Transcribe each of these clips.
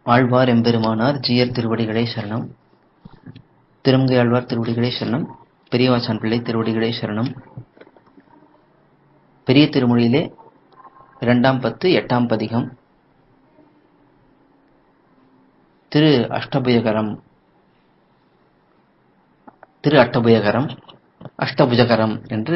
ஆழ்வார் எம்பெருமானார் ஜீயர் திருவடிகளே சரணம் திருமங்கை ஆழ்வார் திருவடிகளே சரணம் பெரியவாச்சான் பிள்ளை திருவடிகளே சரணம் பெரிய திருமொழியிலே இரண்டாம் பத்து எட்டாம் பதிகம் திரு அஷ்டபுயகரம் திரு அட்டபுயகரம் அஷ்டபுஜகரம் என்று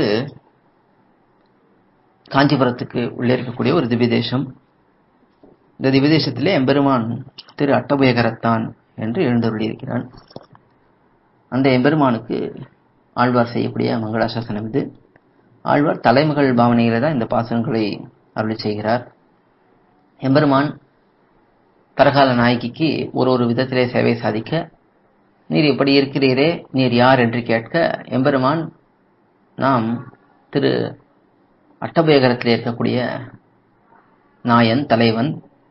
காஞ்சிபுரத்துக்கு உள்ளே இருக்கக்கூடிய ஒரு திவ்யதேசம் இந்த திவ்யதேசத்திலே எம்பெருமான் திரு அட்டபுயகரத்தான் என்று எழுந்தருளியிருக்கிறான் அந்த எம்பெருமானுக்கு ஆழ்வார் செய்யக்கூடிய மங்களாசாசனம் இது ஆழ்வார் தலைமகள் பாவனையில தான் இந்த பாசனங்களை அருளி செய்கிறார் எம்பெருமான் பரகால நாயகிக்கு ஒரு ஒரு விதத்திலே சேவை சாதிக்க நீர் இப்படி இருக்கிறீரே நீர் யார் என்று கேட்க எம்பெருமான் நாம் திரு அட்டபயகரத்தில் இருக்கக்கூடிய நாயன் தலைவன்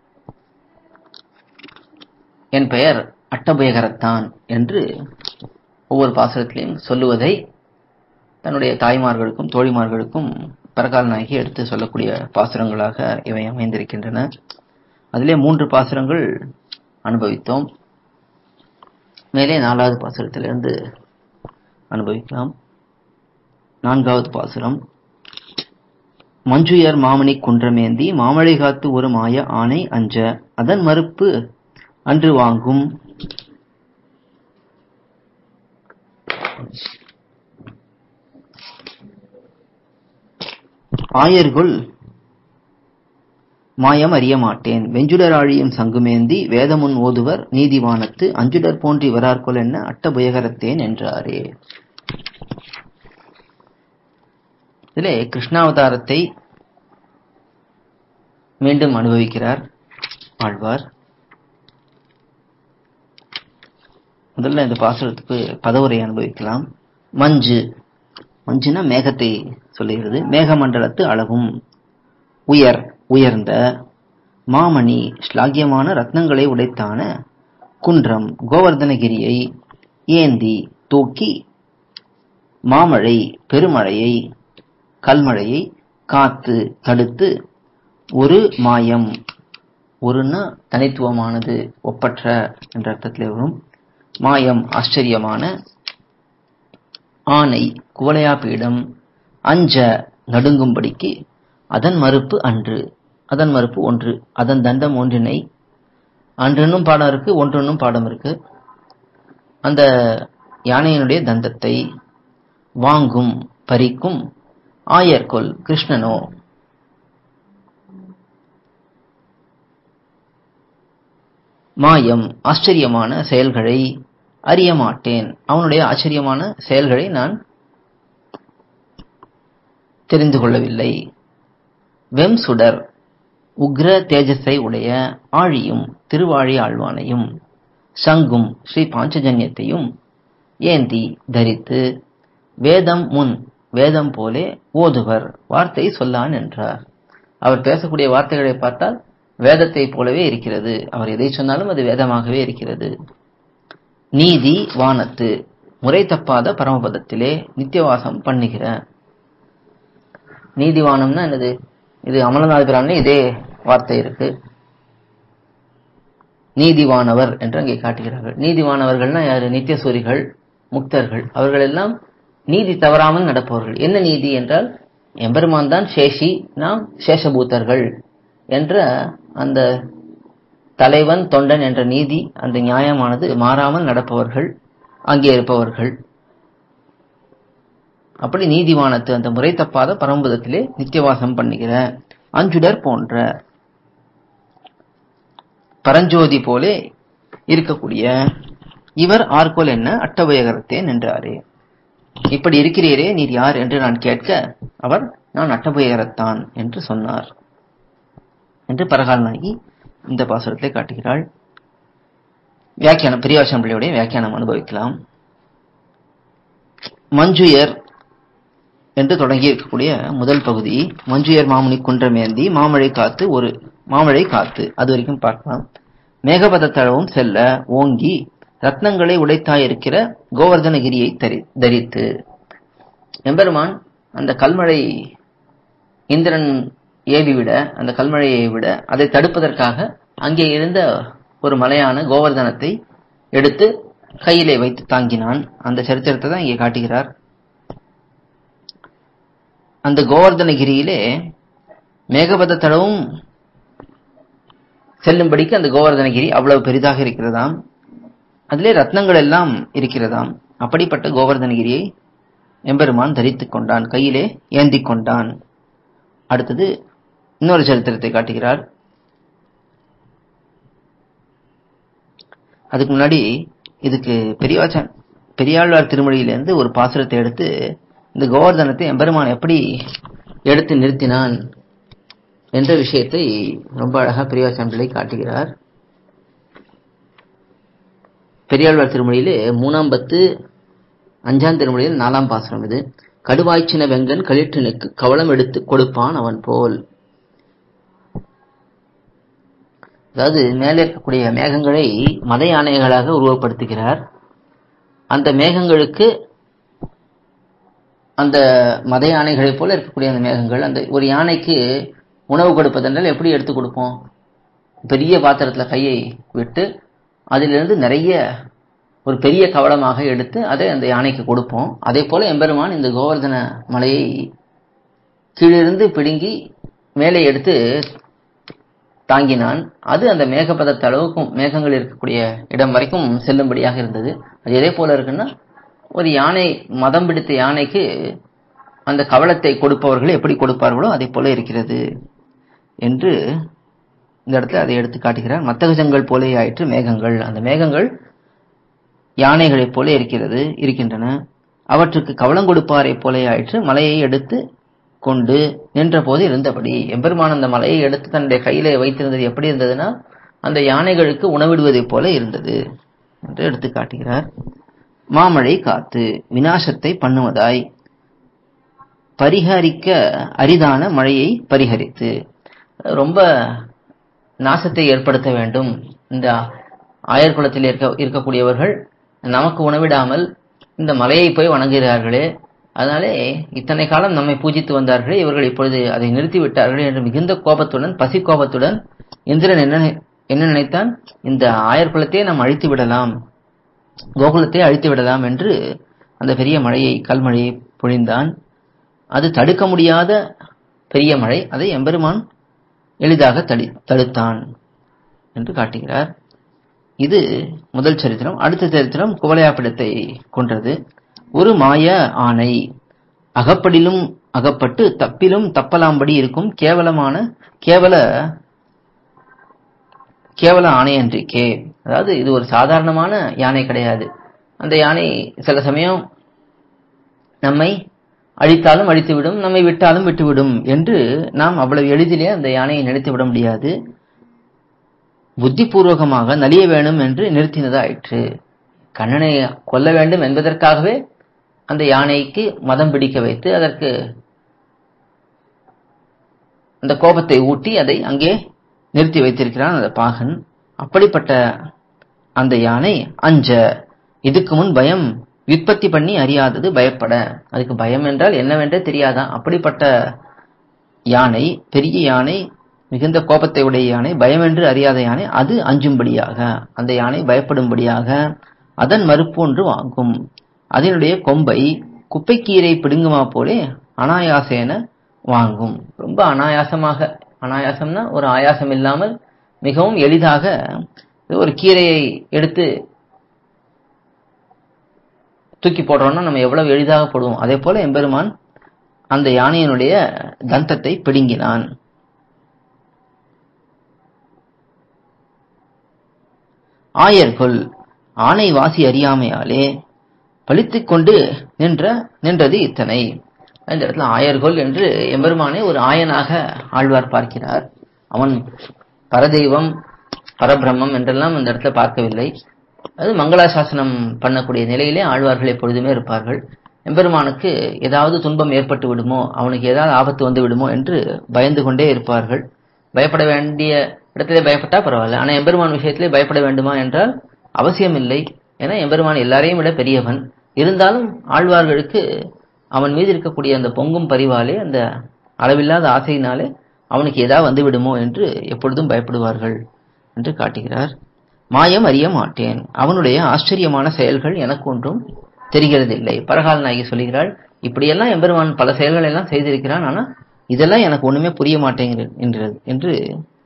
என் பெயர் அட்டபயகரத்தான் என்று ஒவ்வொரு பாசுரத்திலையும் சொல்லுவதை தன்னுடைய தாய்மார்களுக்கும் தோழிமார்களுக்கும் பரகால நாயகி எடுத்து சொல்லக்கூடிய பாசுரங்களாக இவை அமைந்திருக்கின்றன அதிலே மூன்று பாசுரங்கள் அனுபவித்தோம் மேலே நாலாவது பாசுரத்திலிருந்து அனுபவிக்கலாம் நான்காவது பாசுரம் மஞ்சுயர் மாமணி குன்றமேந்தி மாமழை காத்து ஒரு மாய ஆணை அஞ்ச அதன் மறுப்பு அன்று வாங்கும் ஆயர்குள் மாயம் அறிய மாட்டேன் வெஞ்சுடர் ஆழியும் சங்குமேந்தி வேதமுன் ஓதுவர் நீதிவானத்து அஞ்சுடர் போன்று இவரார்கொல் என்ன அட்டபுயகரத்தேன் என்றாரே இதிலே கிருஷ்ணாவதாரத்தை மீண்டும் அனுபவிக்கிறார் ஆழ்வார் முதல்ல இந்த பாசுரத்துக்கு பதவுரை அனுபவிக்கலாம் மஞ்சு மஞ்சுனா மேகத்தை சொல்லுகிறது மேகமண்டலத்து அளவும் உயர் உயர்ந்த மாமணி ஸ்லாகியமான ரத்னங்களை உடைத்தான குன்றம் கோவர்தனகிரியை ஏந்தி தூக்கி மாமழை பெருமழையை கல்மழையை காத்து தடுத்து ஒரு மாயம் ஒருன்னா தனித்துவமானது ஒப்பற்ற என்ற அர்த்தத்தில் வரும் மாயம் ஆச்சரியமான ஆனை குவலையா பீடம் அஞ்ச நடுங்கும்படிக்கு அதன் மறுப்பு அன்று அதன் மறுப்பு ஒன்று அதன் தண்டம் ஒன்றினை அன்றென்னும் பாடம் இருக்கு ஒன்றென்னும் பாடம் இருக்கு அந்த யானையினுடைய தந்தத்தை வாங்கும் பறிக்கும் ஆயர்கொல் கிருஷ்ணனோ மாயம் ஆச்சரியமான செயல்களை அறிய மாட்டேன் அவனுடைய ஆச்சரியமான செயல்களை நான் தெரிந்து கொள்ளவில்லை வெம் சுடர் உக்ர தேஜஸை உடைய ஆழியும் திருவாழி ஆழ்வானையும் சங்கும் ஸ்ரீ பாஞ்சஜன்யத்தையும் ஏந்தி தரித்து வேதம் முன் வேதம் போலே ஓதுவர் வார்த்தை சொல்லான் என்றார் அவர் பேசக்கூடிய வார்த்தைகளை பார்த்தால் வேதத்தை போலவே இருக்கிறது அவர் எதை சொன்னாலும் அது வேதமாகவே இருக்கிறது நீதி வானத்து முறை தப்பாத பரமபதத்திலே நித்தியவாசம் பண்ணுகிற நீதிவானம்னா என்னது இது அமலநாத பிரானே இதே வார்த்தை இருக்கு நீதிவானவர் என்று அங்கே காட்டுகிறார்கள் நீதிவானவர்கள்னா யாரு நித்தியசூரிகள் முக்தர்கள் அவர்கள் எல்லாம் நீதி தவறாமல் நடப்பவர்கள் என்ன நீதி என்றால் எம்பெருமான் தான் சேஷி நாம் சேஷபூத்தர்கள் என்ற அந்த தலைவன் தொண்டன் என்ற நீதி அந்த நியாயமானது மாறாமல் நடப்பவர்கள் அங்கே இருப்பவர்கள் அப்படி நீதிவானத்து அந்த முறை தப்பாத பரம்பதத்திலே நித்தியவாசம் பண்ணுகிற அஞ்சுடர் போன்ற பரஞ்சோதி போலே இருக்கக்கூடிய இவர் ஆர்கோல் என்ன அட்டபயகரத்தேன் என்றாரே இப்படி இருக்கிறீரே நீர் யார் என்று நான் கேட்க அவர் நான் அட்டபயகரத்தான் என்று சொன்னார் என்று பரகால் நாயகி இந்த பாசுரத்தை காட்டுகிறாள் வியாக்கியானம் பெரியாசன் பிள்ளையுடைய வியாக்கியானம் அனுபவிக்கலாம் மஞ்சுயர் என்று தொடங்கி இருக்கக்கூடிய முதல் பகுதி மஞ்சுயர் மாமுனி குன்றமேந்தி மாமழை காத்து ஒரு மாமழை காத்து அது வரைக்கும் பார்க்கலாம் மேகபதத்தளவும் செல்ல ஓங்கி ரத்னங்களை உடைத்தாயிருக்கிற கோவர்தனகிரியை தரித்து எம்பெருமான் அந்த கல்மழை இந்திரன் ஏவி விட அந்த கல்மழையை விட அதை தடுப்பதற்காக அங்கே இருந்த ஒரு மலையான கோவர்தனத்தை எடுத்து கையிலே வைத்து தாங்கினான் அந்த சரித்திரத்தை தான் இங்கே காட்டுகிறார் அந்த கோவர்தனகிரியிலே மேகபத தடவும் செல்லும்படிக்கு அந்த கோவர்தனகிரி அவ்வளவு பெரிதாக இருக்கிறதாம் அதிலே ரத்னங்கள் எல்லாம் இருக்கிறதாம் அப்படிப்பட்ட கோவர்தனகிரியை எம்பெருமான் தரித்துக் கொண்டான் கையிலே ஏந்தி கொண்டான் அடுத்தது இன்னொரு சரித்திரத்தை காட்டுகிறார் அதுக்கு முன்னாடி இதுக்கு பெரியவாச்சன் பெரியாழ்வார் திருமொழியிலிருந்து ஒரு பாசுரத்தை எடுத்து இந்த கோவர்தனத்தை எம்பெருமான் எப்படி எடுத்து நிறுத்தினான் என்ற விஷயத்தை ரொம்ப அழகா பெரியவாச்சன் பிள்ளை காட்டுகிறார் பெரியாழ்வார் திருமொழியிலே மூணாம் பத்து அஞ்சாம் திருமொழியில் நாலாம் பாசுரம் இது கடுவாய்ச்சின வெங்கன் களிற்றனுக்கு கவளம் எடுத்து கொடுப்பான் அவன் போல் அதாவது மேலே இருக்கக்கூடிய மேகங்களை மத யானைகளாக உருவப்படுத்துகிறார் அந்த மேகங்களுக்கு அந்த மத யானைகளைப் போல இருக்கக்கூடிய அந்த மேகங்கள் அந்த ஒரு யானைக்கு உணவு கொடுப்பதென்றால் எப்படி எடுத்து கொடுப்போம் பெரிய பாத்திரத்துல கையை விட்டு அதிலிருந்து நிறைய ஒரு பெரிய கவளமாக எடுத்து அதை அந்த யானைக்கு கொடுப்போம் அதே போல எம்பெருமான் இந்த கோவர்தன மலையை கீழிருந்து பிடுங்கி மேலே எடுத்து தாங்கினான் அது அந்த மேகப்பதத்த அளவுக்கும் மேகங்கள் இருக்கக்கூடிய இடம் வரைக்கும் செல்லும்படியாக இருந்தது அது எதே போல இருக்குன்னா ஒரு யானை மதம் பிடித்த யானைக்கு அந்த கவளத்தை கொடுப்பவர்கள் எப்படி கொடுப்பார்களோ அதே போல இருக்கிறது என்று இந்த இடத்துல அதை எடுத்து காட்டுகிறார் மத்தகஜங்கள் போலே ஆயிற்று மேகங்கள் அந்த மேகங்கள் யானைகளைப் போல இருக்கிறது இருக்கின்றன அவற்றுக்கு கவளம் கொடுப்பாரை போலே ஆயிற்று மலையை எடுத்து கொண்டு நின்ற போது இருந்தபடி எம்பெருமான் அந்த மலையை எடுத்து தன்னுடைய கையிலே வைத்திருந்தது எப்படி இருந்ததுன்னா அந்த யானைகளுக்கு உணவிடுவதைப் போல இருந்தது என்று எடுத்து காட்டுகிறார் மாமழை காத்து வினாசத்தை பண்ணுவதாய் பரிகரிக்க அரிதான மழையை பரிகரித்து ரொம்ப நாசத்தை ஏற்படுத்த வேண்டும் இந்த ஆயர் குலத்தில் இருக்க இருக்கக்கூடியவர்கள் நமக்கு உணவிடாமல் இந்த மலையை போய் வணங்குகிறார்களே அதனாலே இத்தனை காலம் நம்மை பூஜித்து வந்தார்களே இவர்கள் இப்பொழுது அதை நிறுத்தி விட்டார்களே என்று மிகுந்த கோபத்துடன் பசி கோபத்துடன் இந்திரன் என்ன என்ன நினைத்தான் இந்த ஆயர் குலத்தையே நாம் அழித்து விடலாம் கோகுலத்தை அழித்து விடலாம் என்று அந்த பெரிய மழையை கல்மழையை பொழிந்தான் அது தடுக்க முடியாத பெரிய மழை அதை எம்பெருமான் எளிதாக தடி தடுத்தான் என்று காட்டுகிறார் இது முதல் சரித்திரம் அடுத்த சரித்திரம் குவலையாப்பிடத்தை கொன்றது ஒரு மாய ஆணை அகப்படிலும் அகப்பட்டு தப்பிலும் தப்பலாம்படி இருக்கும் கேவலமான கேவல கேவல ஆணை அன்றிக்கே அதாவது இது ஒரு சாதாரணமான யானை கிடையாது அந்த யானை சில சமயம் நம்மை அழித்தாலும் அழித்துவிடும் நம்மை விட்டாலும் விட்டுவிடும் என்று நாம் அவ்வளவு எளிதிலே அந்த யானையை நினைத்து விட முடியாது புத்திபூர்வகமாக நலிய வேணும் என்று நிறுத்தினதாயிற்று கண்ணனை கொல்ல வேண்டும் என்பதற்காகவே அந்த யானைக்கு மதம் பிடிக்க வைத்து அதற்கு அந்த கோபத்தை ஊட்டி அதை அங்கே நிறுத்தி வைத்திருக்கிறான் அந்த பாகன் அப்படிப்பட்ட அந்த யானை அஞ்ச இதுக்கு முன் பயம் விற்பத்தி பண்ணி அறியாதது பயப்பட அதுக்கு பயம் என்றால் என்னவென்றே தெரியாதான் அப்படிப்பட்ட யானை பெரிய யானை மிகுந்த கோபத்தை உடைய யானை பயம் என்று அறியாத யானை அது அஞ்சும்படியாக அந்த யானை பயப்படும்படியாக அதன் மறுப்பு ஒன்று வாங்கும் அதனுடைய கொம்பை குப்பைக்கீரை பிடுங்குமா போலே அனாயாசேன வாங்கும் ரொம்ப அனாயாசமாக அனாயாசம்னா ஒரு ஆயாசம் இல்லாமல் மிகவும் எளிதாக ஒரு கீரையை எடுத்து தூக்கி போடுறோம்னா நம்ம எவ்வளவு எளிதாக போடுவோம் அதே போல எம்பெருமான் அந்த யானையினுடைய தந்தத்தை பிடுங்கினான் ஆயர்கொல் ஆணை வாசி அறியாமையாலே பழித்துக் கொண்டு நின்ற நின்றது இத்தனை இந்த இடத்துல ஆயர்கொல் என்று எம்பெருமானை ஒரு ஆயனாக ஆழ்வார் பார்க்கிறார் அவன் பரதெய்வம் பரபிரம்மம் என்றெல்லாம் இந்த இடத்துல பார்க்கவில்லை அது மங்களாசாசனம் பண்ணக்கூடிய நிலையிலே ஆழ்வார்கள் எப்பொழுதுமே இருப்பார்கள் எம்பெருமானுக்கு ஏதாவது துன்பம் ஏற்பட்டு விடுமோ அவனுக்கு ஏதாவது ஆபத்து வந்து விடுமோ என்று பயந்து கொண்டே இருப்பார்கள் பயப்பட வேண்டிய இடத்திலே பயப்பட்டா பரவாயில்ல ஆனா எம்பெருமான் விஷயத்திலே பயப்பட வேண்டுமா என்றால் அவசியம் இல்லை ஏன்னா எம்பெருமான் எல்லாரையும் விட பெரியவன் இருந்தாலும் ஆழ்வார்களுக்கு அவன் மீது இருக்கக்கூடிய அந்த பொங்கும் பரிவாலே அந்த அளவில்லாத ஆசையினாலே அவனுக்கு ஏதாவது வந்து விடுமோ என்று எப்பொழுதும் பயப்படுவார்கள் என்று காட்டுகிறார் மாயம் அறிய மாட்டேன் அவனுடைய ஆச்சரியமான செயல்கள் எனக்கு ஒன்றும் தெரிகிறதில்லை பரகால நாயகி சொல்லுகிறாள் இப்படியெல்லாம் எம்பெருமான் பல செயல்கள் எல்லாம் செய்திருக்கிறான் ஆனா இதெல்லாம் எனக்கு ஒண்ணுமே புரிய மாட்டேங்கிறது என்கிறது என்று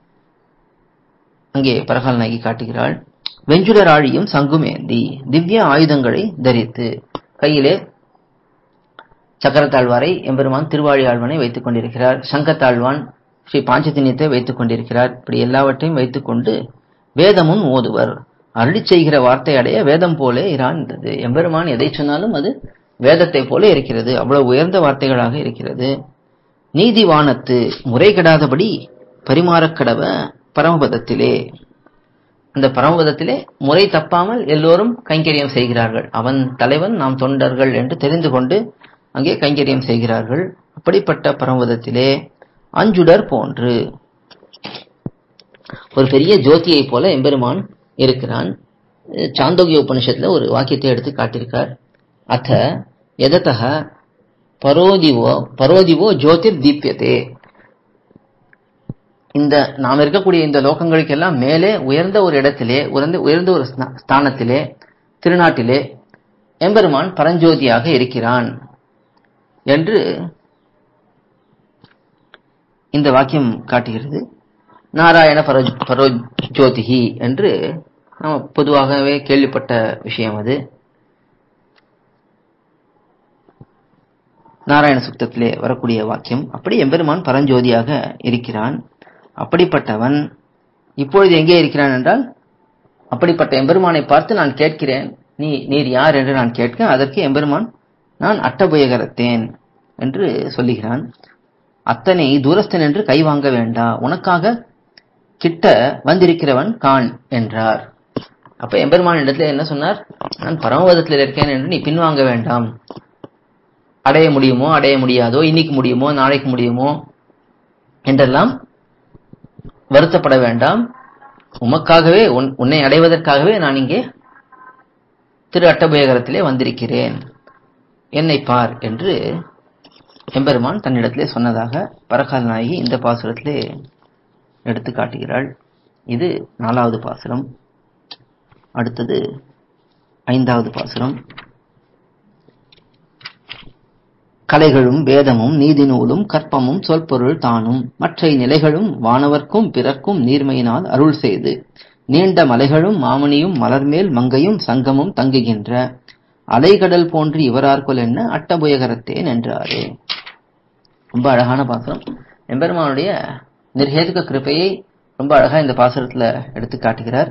அங்கே பரகால நாயகி காட்டுகிறாள் வெஞ்சுடர் ஆழியும் சங்குமேந்தி திவ்ய ஆயுதங்களை தரித்து கையிலே சக்கரத்தாழ்வாரை எம்பெருமான் திருவாழி ஆழ்வானை வைத்துக் கொண்டிருக்கிறார் சங்கத்தாழ்வான் ஸ்ரீ பாஞ்சத்தினியத்தை வைத்துக் கொண்டிருக்கிறார் இப்படி எல்லாவற்றையும் வைத்துக்கொண்டு வேதமும் ஓதுவர் அருளி செய்கிற வார்த்தை அடைய வேதம் போலே இராண்டது எம்பெருமான் எதை சொன்னாலும் அது வேதத்தை போல இருக்கிறது அவ்வளவு உயர்ந்த வார்த்தைகளாக இருக்கிறது நீதிவானத்து முறை கெடாதபடி பரிமாறக் கடவ பரமபதத்திலே அந்த பரமபதத்திலே முறை தப்பாமல் எல்லோரும் கைங்கரியம் செய்கிறார்கள் அவன் தலைவன் நாம் தொண்டர்கள் என்று தெரிந்து கொண்டு அங்கே கைங்கரியம் செய்கிறார்கள் அப்படிப்பட்ட பரமபதத்திலே அஞ்சுடர் போன்று ஒரு பெரிய ஜோதியை போல எம்பெருமான் இருக்கிறான் சாந்தோக்கிய உபனிஷத்துல ஒரு வாக்கியத்தை எடுத்து காட்டியிருக்கார் அத்த எதத்தக பரோதிவோ பரோதிவோ ஜோதிர் தீப்யதே இந்த நாம் இருக்கக்கூடிய இந்த லோகங்களுக்கெல்லாம் மேலே உயர்ந்த ஒரு இடத்திலே உயர்ந்த உயர்ந்த ஒரு ஸ்தா- ஸ்தானத்திலே திருநாட்டிலே எம்பெருமான் பரஞ்சோதியாக இருக்கிறான் என்று இந்த வாக்கியம் காட்டுகிறது நாராயண பரோ பரோஜோதிகி என்று நாம் பொதுவாகவே கேள்விப்பட்ட விஷயம் அது நாராயண சுத்தத்திலே வரக்கூடிய வாக்கியம் அப்படி எம்பெருமான் பரஞ்சோதியாக இருக்கிறான் அப்படிப்பட்டவன் இப்பொழுது எங்கே இருக்கிறான் என்றால் அப்படிப்பட்ட எம்பெருமானை பார்த்து நான் கேட்கிறேன் நீ நீர் யார் என்று நான் கேட்க அதற்கு எம்பெருமான் நான் அட்டபயகரத்தேன் என்று சொல்லுகிறான் அத்தனை தூரஸ்தன் என்று கை வாங்க வேண்டா உனக்காக கிட்ட வந்திருக்கிறவன் கான் என்றார் அப்ப எம்பெருமான் இடத்துல என்ன சொன்னார் நான் பரமபதத்தில் இருக்கேன் என்று நீ பின்வாங்க வேண்டாம் அடைய முடியுமோ அடைய முடியாதோ இன்னைக்கு முடியுமோ நாளைக்கு முடியுமோ என்றெல்லாம் வருத்தப்பட வேண்டாம் உமக்காகவே உன்- உன்னை அடைவதற்காகவே நான் இங்கே திரு அட்டபயகரத்திலே வந்திருக்கிறேன் என்னை பார் என்று எம்பெருமான் தன்னிடத்திலே சொன்னதாக பரகால் நாயகி இந்த பாசுரத்திலே எடுத்து காட்டுகிறாள் இது நாலாவது பாசுரம் அடுத்தது ஐந்தாவது பாசுரம் கலைகளும் வேதமும் நீதி நூலும் கற்பமும் சொற்பொருள் தானும் மற்றை நிலைகளும் வானவர்க்கும் பிறர்க்கும் நீர்மையினால் அருள் செய்து நீண்ட மலைகளும் மாமணியும் மலர்மேல் மங்கையும் சங்கமும் தங்குகின்ற அலைகடல் போன்று இவரார்கொல் என்ன அட்டபுயகரத்தேன் என்றாரே ரொம்ப அழகான பாசுரம் எம்பெருமானுடைய நிர்ஹேதுக கிருபையை ரொம்ப அழகா இந்த பாசுரத்துல எடுத்து காட்டுகிறார்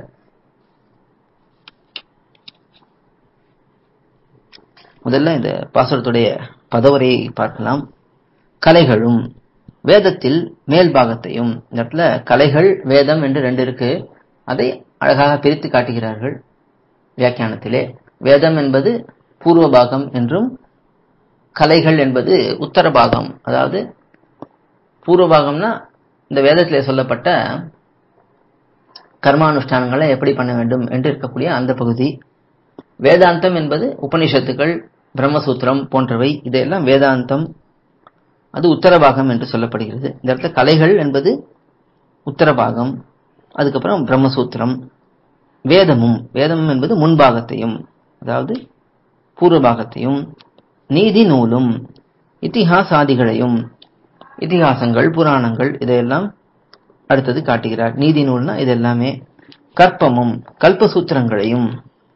முதல்ல இந்த பாசுரத்துடைய பதவரையை பார்க்கலாம் கலைகளும் வேதத்தில் மேல் பாகத்தையும் இந்த இடத்துல கலைகள் வேதம் என்று ரெண்டு இருக்கு அதை அழகாக பிரித்து காட்டுகிறார்கள் வியாக்கியானத்திலே வேதம் என்பது பூர்வ பாகம் என்றும் கலைகள் என்பது உத்தர பாகம் அதாவது பூர்வ பாகம்னா இந்த வேதத்திலே சொல்லப்பட்ட கர்மானுஷ்டானங்களை எப்படி பண்ண வேண்டும் என்று இருக்கக்கூடிய அந்த பகுதி வேதாந்தம் என்பது உபனிஷத்துக்கள் பிரம்மசூத்திரம் போன்றவை இதையெல்லாம் வேதாந்தம் அது உத்தரபாகம் என்று சொல்லப்படுகிறது இந்த இடத்துல கலைகள் என்பது உத்தரபாகம் அதுக்கப்புறம் பிரம்மசூத்திரம் வேதமும் வேதமும் என்பது முன்பாகத்தையும் அதாவது பூர்வபாகத்தையும் நீதி நூலும் இத்திஹாசாதிகளையும் இதிகாசங்கள் புராணங்கள் இதையெல்லாம் அடுத்தது காட்டுகிறார் நீதி நூல்னா இது எல்லாமே கற்பமும் கல்பசூத்திரங்களையும்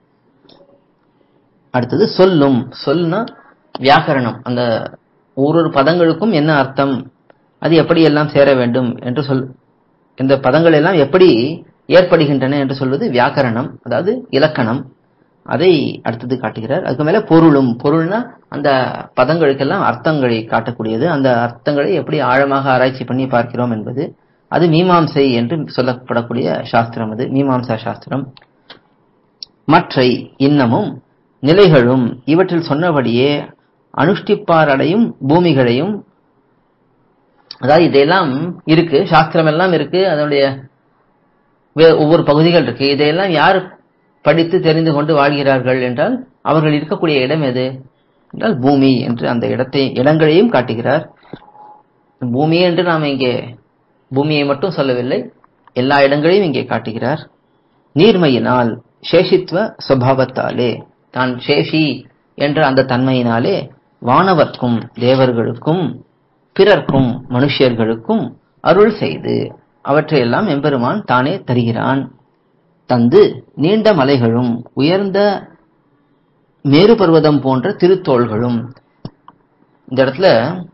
அடுத்தது சொல்லும் சொல்னா வியாக்கரணம் அந்த ஒரு பதங்களுக்கும் என்ன அர்த்தம் அது எப்படி எல்லாம் சேர வேண்டும் என்று சொல் இந்த பதங்கள் எல்லாம் எப்படி ஏற்படுகின்றன என்று சொல்வது வியாக்கரணம் அதாவது இலக்கணம் அதை அடுத்தது காட்டுகிறார் அதுக்கு மேல பொருளும் பொருள்னா அந்த பதங்களுக்கெல்லாம் அர்த்தங்களை காட்டக்கூடியது அந்த அர்த்தங்களை எப்படி ஆழமாக ஆராய்ச்சி பண்ணி பார்க்கிறோம் என்பது அது மீமாம்சை என்று சொல்லப்படக்கூடிய சாஸ்திரம் அது மீமாம்சா சாஸ்திரம் மற்றை இன்னமும் நிலைகளும் இவற்றில் சொன்னபடியே அனுஷ்டிப்பாரடையும் பூமிகளையும் அதாவது இதெல்லாம் இருக்கு சாஸ்திரம் எல்லாம் இருக்கு அதனுடைய வே- ஒவ்வொரு பகுதிகள் இருக்கு இதையெல்லாம் யார் படித்து தெரிந்து கொண்டு வாழ்கிறார்கள் என்றால் அவர்கள் இருக்கக்கூடிய இடம் எது என்றால் பூமி என்று அந்த இடத்தை இடங்களையும் காட்டுகிறார் பூமி என்று நாம் இங்கே பூமியை மட்டும் சொல்லவில்லை எல்லா இடங்களையும் இங்கே காட்டுகிறார் நீர்மையினால் சேஷித்வ சுபாவத்தாலே தான் சேஷி என்ற அந்த தன்மையினாலே வானவர்க்கும் தேவர்களுக்கும் பிறர்க்கும் மனுஷர்களுக்கும் அருள் செய்து அவற்றையெல்லாம் எம்பெருமான் தானே தருகிறான் தந்து நீண்ட மலைகளும் உயர்ந்த மேரு பர்வதம் போன்ற திருத்தோள்களும் இந்த இடத்துல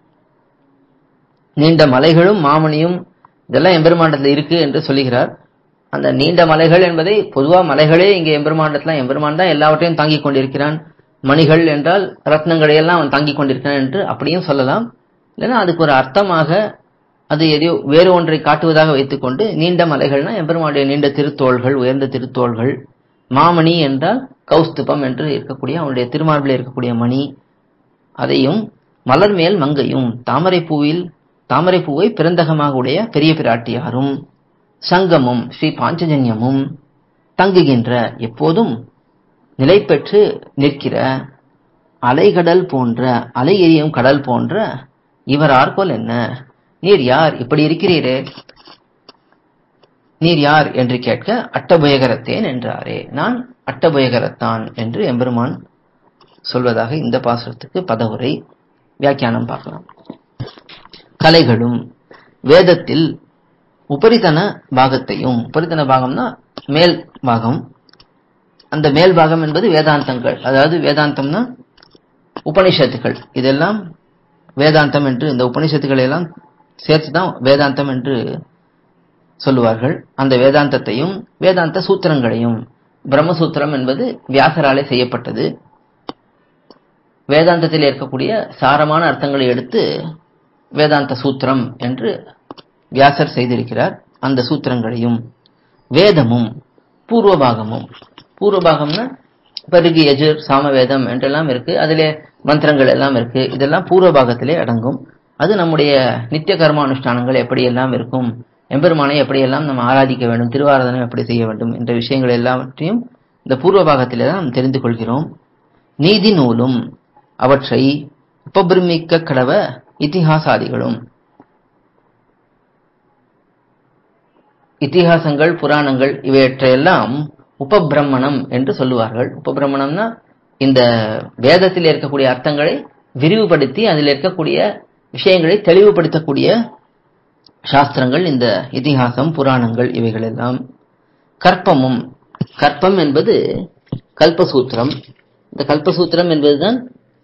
நீண்ட மலைகளும் மாமணியும் இதெல்லாம் எம்பெருமாண்டத்தில் இருக்கு என்று சொல்லுகிறார் அந்த நீண்ட மலைகள் என்பதை பொதுவா மலைகளே இங்கே எம்பெருமாண்டத்துல எம்பெருமான் தான் எல்லாவற்றையும் தாங்கிக் கொண்டிருக்கிறான் மணிகள் என்றால் ரத்னங்களை எல்லாம் அவன் தாங்கிக் கொண்டிருக்கிறான் என்று அப்படியும் சொல்லலாம் இல்லைன்னா அதுக்கு ஒரு அர்த்தமாக அது எதையோ வேறு ஒன்றை காட்டுவதாக வைத்துக்கொண்டு நீண்ட மலைகள்னா எம்பெருமானுடைய நீண்ட திருத்தோள்கள் உயர்ந்த திருத்தோள்கள் மாமணி என்றால் கௌஸ்துபம் என்று இருக்கக்கூடிய அவனுடைய திருமார்பில் இருக்கக்கூடிய மணி அதையும் மலர் மேல் மங்கையும் தாமரை பூவில் தாமரை பூவை பிறந்தகமாக உடைய பெரிய பிராட்டியாரும் சங்கமும் ஸ்ரீ பாஞ்சஜன்யமும் தங்குகின்ற எப்போதும் நிலை பெற்று நிற்கிற அலைகடல் போன்ற அலை எரியும் கடல் போன்ற இவர் ஆர்கோல் என்ன நீர் யார் இப்படி இருக்கிறீரே நீர் யார் என்று கேட்க அட்டபயகரத்தேன் என்றாரே நான் அட்டபயகரத்தான் என்று எம்பெருமான் சொல்வதாக இந்த பாசுரத்துக்கு பதவுரை வியாக்கியானம் பார்க்கலாம் கலைகளும் வேதத்தில் உபரிதன பாகத்தையும் உபரிதன பாகம்னா மேல் பாகம் அந்த மேல் பாகம் என்பது வேதாந்தங்கள் அதாவது வேதாந்தம்னா உபனிஷத்துகள் இதெல்லாம் வேதாந்தம் என்று இந்த உபனிஷத்துக்களை எல்லாம் சேர்த்து தான் வேதாந்தம் என்று சொல்லுவார்கள் அந்த வேதாந்தத்தையும் வேதாந்த சூத்திரங்களையும் பிரம்மசூத்திரம் என்பது வியாசராலே செய்யப்பட்டது வேதாந்தத்தில் இருக்கக்கூடிய சாரமான அர்த்தங்களை எடுத்து வேதாந்த சூத்திரம் என்று வியாசர் செய்திருக்கிறார் அந்த சூத்திரங்களையும் வேதமும் பூர்வபாகமும் பூர்வபாகம்னா பருகு எஜுர் சாமவேதம் என்றெல்லாம் இருக்கு அதிலே மந்திரங்கள் எல்லாம் இருக்கு இதெல்லாம் பூர்வபாகத்திலே அடங்கும் அது நம்முடைய நித்திய கர்மானுஷ்டானங்கள் எப்படியெல்லாம் இருக்கும் எம்பெருமானை எப்படியெல்லாம் நம்ம ஆராதிக்க வேண்டும் திருவாராதனம் எப்படி செய்ய வேண்டும் என்ற விஷயங்கள் எல்லாவற்றையும் இந்த பூர்வபாகத்திலே தான் நாம் தெரிந்து கொள்கிறோம் நீதி நூலும் அவற்றை உபபிரமிக்க கடவ இத்திஹாசாதிகளும் இத்திஹாசங்கள் புராணங்கள் இவற்றையெல்லாம் உபபிரமணம் என்று சொல்லுவார்கள் உபபிரமணம்னா இந்த வேதத்தில் இருக்கக்கூடிய அர்த்தங்களை விரிவுபடுத்தி அதில் இருக்கக்கூடிய விஷயங்களை தெளிவுபடுத்தக்கூடிய சாஸ்திரங்கள் இந்த இதிகாசம் புராணங்கள் இவைகள் எல்லாம் கற்பமும் கற்பம் என்பது கல்பசூத்திரம் இந்த கல்பசூத்திரம் என்பதுதான்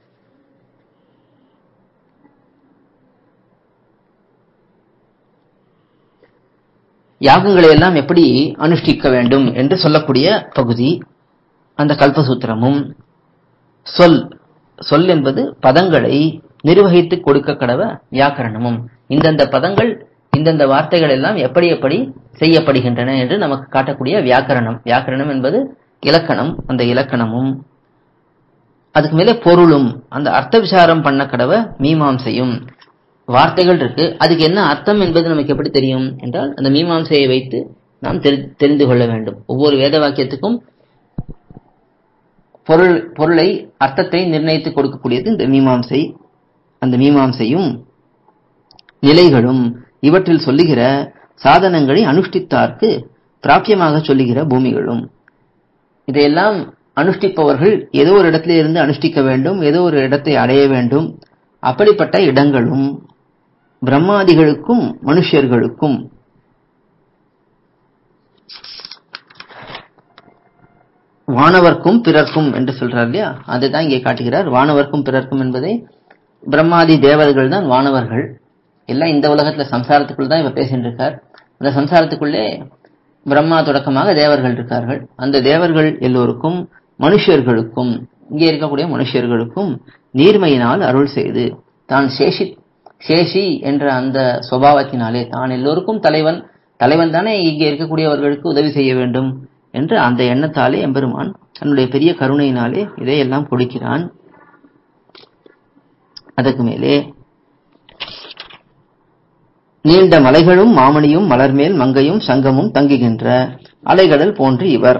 யாகங்களை எல்லாம் எப்படி அனுஷ்டிக்க வேண்டும் என்று சொல்லக்கூடிய பகுதி அந்த கல்பசூத்திரமும் சொல் சொல் என்பது பதங்களை நிர்வகித்து கொடுக்க கடவ வியாக்கரணமும் இந்தந்த பதங்கள் இந்தந்த வார்த்தைகள் எல்லாம் எப்படி எப்படி செய்யப்படுகின்றன என்று நமக்கு காட்டக்கூடிய வியாக்கரணம் வியாக்கரணம் என்பது இலக்கணம் அந்த இலக்கணமும் அதுக்கு மேலே பொருளும் அந்த அர்த்த விசாரம் பண்ண கடவ மீமாம்சையும் வார்த்தைகள் இருக்கு அதுக்கு என்ன அர்த்தம் என்பது நமக்கு எப்படி தெரியும் என்றால் அந்த மீமாம்சையை வைத்து நாம் தெரி- தெரிந்து கொள்ள வேண்டும் ஒவ்வொரு வேத வாக்கியத்துக்கும் பொருள் பொருளை அர்த்தத்தை நிர்ணயித்து கொடுக்கக்கூடியது இந்த மீமாம்சை அந்த மீமாம்சையும் நிலைகளும் இவற்றில் சொல்லுகிற சாதனங்களை அனுஷ்டித்தார்க்கு பிராபியமாக சொல்லுகிற பூமிகளும் இதையெல்லாம் அனுஷ்டிப்பவர்கள் ஏதோ ஒரு இடத்திலே இருந்து அனுஷ்டிக்க வேண்டும் ஏதோ ஒரு இடத்தை அடைய வேண்டும் அப்படிப்பட்ட இடங்களும் பிரம்மாதிகளுக்கும் மனுஷர்களுக்கும் வானவர்க்கும் பிறர்க்கும் என்று சொல்றார் இல்லையா அதுதான் இங்கே காட்டுகிறார் வானவர்க்கும் பிறர்க்கும் என்பதை பிரம்மாதி தேவர்கள் தான் வானவர்கள் எல்லாம் இந்த உலகத்துல சம்சாரத்துக்குள் தான் இவர் பேசிட்டு இருக்கார் அந்த சம்சாரத்துக்குள்ளே பிரம்மா தொடக்கமாக தேவர்கள் இருக்கார்கள் அந்த தேவர்கள் எல்லோருக்கும் மனுஷர்களுக்கும் இங்கே இருக்கக்கூடிய மனுஷர்களுக்கும் நீர்மையினால் அருள் செய்து தான் சேஷி சேஷி என்ற அந்த சுபாவத்தினாலே தான் எல்லோருக்கும் தலைவன் தலைவன் தானே இங்கே இருக்கக்கூடியவர்களுக்கு உதவி செய்ய வேண்டும் என்று அந்த எண்ணத்தாலே எம்பெருமான் தன்னுடைய பெரிய கருணையினாலே இதையெல்லாம் கொடுக்கிறான் அதற்கு மேலே நீண்ட மலைகளும் மாமணியும் மலர்மேல் மங்கையும் சங்கமும் தங்குகின்ற அலைகடல் போன்று இவர்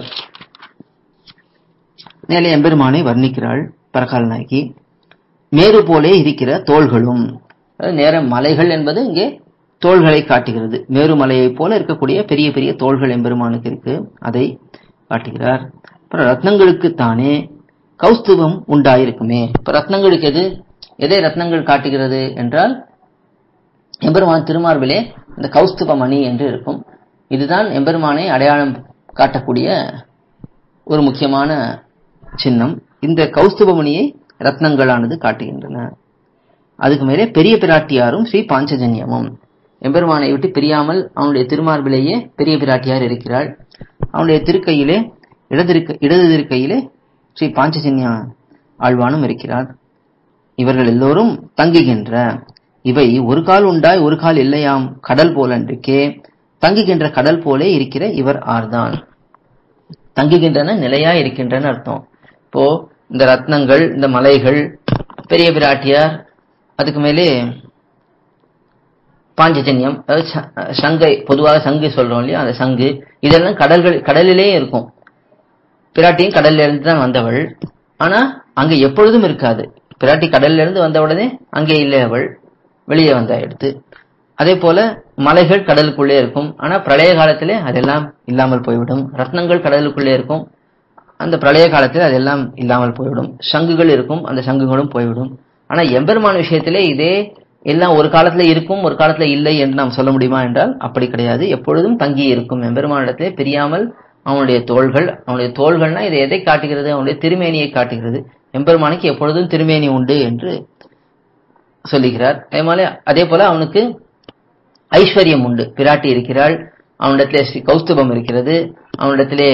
மேலே எம்பெருமானை வர்ணிக்கிறாள் பரகால் நாயகி மேரு போலே இருக்கிற தோள்களும் அதாவது நேரம் மலைகள் என்பது இங்கே தோள்களை காட்டுகிறது மேருமலையைப் போல இருக்கக்கூடிய பெரிய பெரிய தோள்கள் எம்பெருமானுக்கு இருக்கு அதை காட்டுகிறார் அப்புறம் ரத்னங்களுக்கு தானே கௌஸ்துவம் உண்டாயிருக்குமே இப்ப ரத்னங்களுக்கு எது எதை ரத்னங்கள் காட்டுகிறது என்றால் எம்பெருமான் திருமார்பிலே இந்த கௌஸ்துப மணி என்று இருக்கும் இதுதான் எம்பெருமானை அடையாளம் காட்டக்கூடிய ஒரு முக்கியமான சின்னம் இந்த கௌஸ்துப மணியை ரத்னங்களானது காட்டுகின்றன அதுக்கு மேலே பெரிய பிராட்டியாரும் ஸ்ரீ பாஞ்சஜன்யமும் எம்பெருமானை விட்டு பிரியாமல் அவனுடைய திருமார்பிலேயே பெரிய பிராட்டியார் இருக்கிறாள் அவனுடைய திருக்கையிலே இடதிருக்க இடது திருக்கையிலே ஸ்ரீ பாஞ்சஜன்ய ஆழ்வானும் இருக்கிறார் இவர்கள் எல்லோரும் தங்குகின்ற இவை ஒரு கால் உண்டாய் ஒரு கால் இல்லையாம் கடல் போலன்றிருக்கே தங்குகின்ற கடல் போலே இருக்கிற இவர் ஆர்தான் தங்குகின்றன நிலையா இருக்கின்றன அர்த்தம் இப்போ இந்த ரத்னங்கள் இந்த மலைகள் பெரிய பிராட்டியார் அதுக்கு மேலே பாஞ்சஜன்யம் அதாவது ச- சங்கை பொதுவாக சங்கு சொல்றோம் இல்லையா அந்த சங்கு இதெல்லாம் கடல்கள் கடலிலே இருக்கும் பிராட்டியும் கடல்ல இருந்து தான் வந்தவள் ஆனா அங்க எப்பொழுதும் இருக்காது பிராட்டி கடல்ல இருந்து வந்த உடனே அங்கே இல்லை அவள் வெளியே வந்தா எடுத்து அதே போல மலைகள் கடலுக்குள்ளே இருக்கும் ஆனா பிரளய காலத்திலே அதெல்லாம் இல்லாமல் போய்விடும் ரத்னங்கள் கடலுக்குள்ளே இருக்கும் அந்த பிரளய காலத்தில் அதெல்லாம் இல்லாமல் போய்விடும் சங்குகள் இருக்கும் அந்த சங்குகளும் போய்விடும் ஆனா எம்பெருமான் விஷயத்திலே இதே எல்லாம் ஒரு காலத்துல இருக்கும் ஒரு காலத்துல இல்லை என்று நாம் சொல்ல முடியுமா என்றால் அப்படி கிடையாது எப்பொழுதும் தங்கி இருக்கும் எம்பெருமானிடத்திலே பிரியாமல் அவனுடைய தோள்கள் அவனுடைய தோள்கள்னா இதை எதை காட்டுகிறது அவனுடைய திருமேனியை காட்டுகிறது எம்பெருமானுக்கு எப்பொழுதும் திருமேனி உண்டு என்று சொல்லுகிறார் அதே போல அதே போல அவனுக்கு ஐஸ்வர்யம் உண்டு பிராட்டி இருக்கிறாள் அவனிடத்திலே ஸ்ரீ கௌஸ்துபம் இருக்கிறது அவனிடத்திலே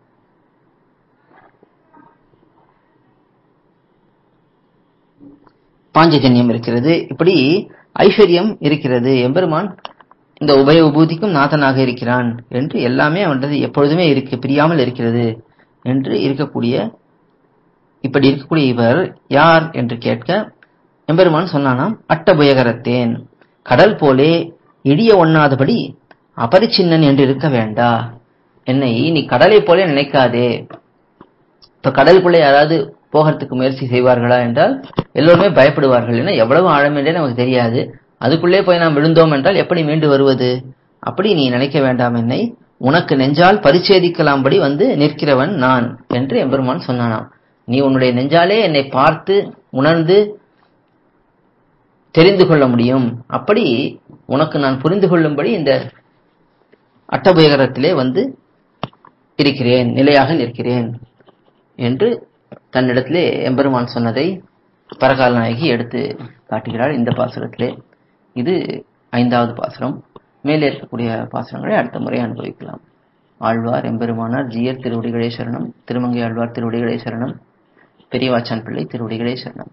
பாஞ்சஜன்யம் இருக்கிறது இப்படி ஐஸ்வர்யம் இருக்கிறது எம்பெருமான் இந்த உபய உபூதிக்கும் நாதனாக இருக்கிறான் என்று எல்லாமே அவனிடத்தில் எப்பொழுதுமே இருக்கு பிரியாமல் இருக்கிறது என்று இருக்கக்கூடிய இப்படி இருக்கக்கூடிய இவர் யார் என்று கேட்க எம்பெருமான் சொன்னானாம் அட்டபுயகரத்தேன் கடல் போலே இடிய ஒண்ணாதபடி அபரிச்சின்னன் என்று இருக்க வேண்டா என்னை நீ கடலை போலே நினைக்காதே இப்ப கடலுக்குள்ளே யாராவது போகிறதுக்கு முயற்சி செய்வார்களா என்றால் எல்லோருமே பயப்படுவார்கள் ஏன்னா எவ்வளவு ஆழம் என்றே நமக்கு தெரியாது அதுக்குள்ளே போய் நாம் விழுந்தோம் என்றால் எப்படி மீண்டு வருவது அப்படி நீ நினைக்க வேண்டாம் என்னை உனக்கு நெஞ்சால் பரிச்சேதிக்கலாம்படி வந்து நிற்கிறவன் நான் என்று எம்பெருமான் சொன்னானாம் நீ உன்னுடைய நெஞ்சாலே என்னை பார்த்து உணர்ந்து தெரிந்து கொள்ள முடியும் அப்படி உனக்கு நான் புரிந்து கொள்ளும்படி இந்த அட்டபயகரத்திலே வந்து இருக்கிறேன் நிலையாக நிற்கிறேன் என்று தன்னிடத்திலே எம்பெருமான் சொன்னதை பரகால நாயகி எடுத்து காட்டுகிறாள் இந்த பாசுரத்திலே இது ஐந்தாவது பாசுரம் மேலே இருக்கக்கூடிய பாசுரங்களை அடுத்த முறை அனுபவிக்கலாம் ஆழ்வார் எம்பெருமானார் ஜியர் திருவடிகளே சரணம் திருமங்கை ஆழ்வார் திருவடிகளே சரணம் பெரியவாச்சான் பிள்ளை திருவடிகளே சரணம்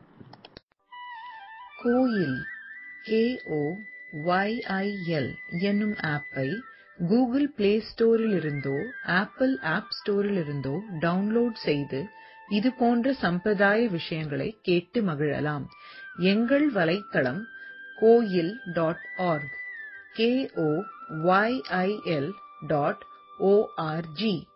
கோயில் கேஓ ஒய்ஐஎல் என்னும் ஆப்பை கூகுள் பிளே ஸ்டோரில் இருந்தோ ஆப்பிள் ஆப் ஸ்டோரில் இருந்தோ டவுன்லோட் செய்து இது போன்ற சம்பிரதாய விஷயங்களை கேட்டு மகிழலாம் எங்கள் வலைத்தளம் கோயில் dot org KO YIL dot O R G